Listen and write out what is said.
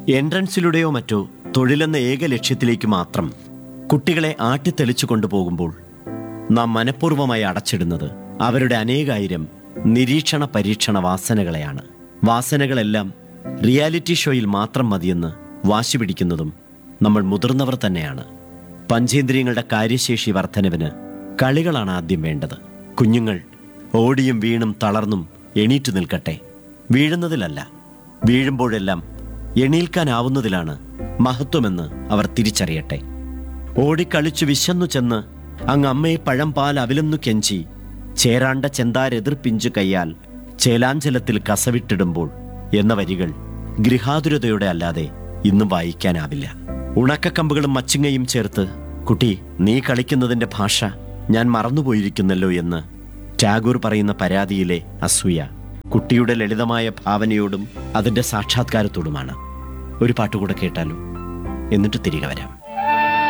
എൻട്രൻസിലൂടെയോ മറ്റോ തൊഴിലെന്ന ഏക ലക്ഷ്യത്തിലേക്ക് മാത്രം കുട്ടികളെ ആട്ടിത്തെളിച്ചു കൊണ്ടുപോകുമ്പോൾ നാം മനഃപൂർവ്വമായി അടച്ചിടുന്നത് അവരുടെ അനേകായിരം നിരീക്ഷണ പരീക്ഷണ വാസനകളെയാണ് വാസനകളെല്ലാം റിയാലിറ്റി ഷോയിൽ മാത്രം മതിയെന്ന് വാശി പിടിക്കുന്നതും നമ്മൾ മുതിർന്നവർ തന്നെയാണ് പഞ്ചേന്ദ്രിയങ്ങളുടെ കാര്യശേഷി വർധനവിന് കളികളാണ് ആദ്യം വേണ്ടത് കുഞ്ഞുങ്ങൾ ഓടിയും വീണും തളർന്നും എണീറ്റു നിൽക്കട്ടെ വീഴുന്നതിലല്ല വീഴുമ്പോഴെല്ലാം എണീൽക്കാനാവുന്നതിലാണ് മഹത്വമെന്ന് അവർ തിരിച്ചറിയട്ടെ ഓടിക്കളിച്ചു വിശന്നു ചെന്ന് അങ്ങ് അമ്മയെ പഴം പാൽ അവിലെന്നു കെഞ്ചി ചേരാണ്ട ചെന്താരെതിർപ്പിഞ്ചു കയ്യാൽ ചേലാഞ്ചലത്തിൽ കസവിട്ടിടുമ്പോൾ എന്ന വരികൾ ഗൃഹാതുരതയോടെ അല്ലാതെ ഇന്നും വായിക്കാനാവില്ല ഉണക്കക്കമ്പുകളും മച്ചിങ്ങയും ചേർത്ത് കുട്ടി നീ കളിക്കുന്നതിന്റെ ഭാഷ ഞാൻ മറന്നുപോയിരിക്കുന്നല്ലോ എന്ന് ടാഗോർ പറയുന്ന പരാതിയിലെ അസൂയ കുട്ടിയുടെ ലളിതമായ ഭാവനയോടും അതിന്റെ സാക്ഷാത്കാരത്തോടുമാണ് ഒരു പാട്ടുകൂടെ കേട്ടാലോ എന്നിട്ട് തിരികെ വരാം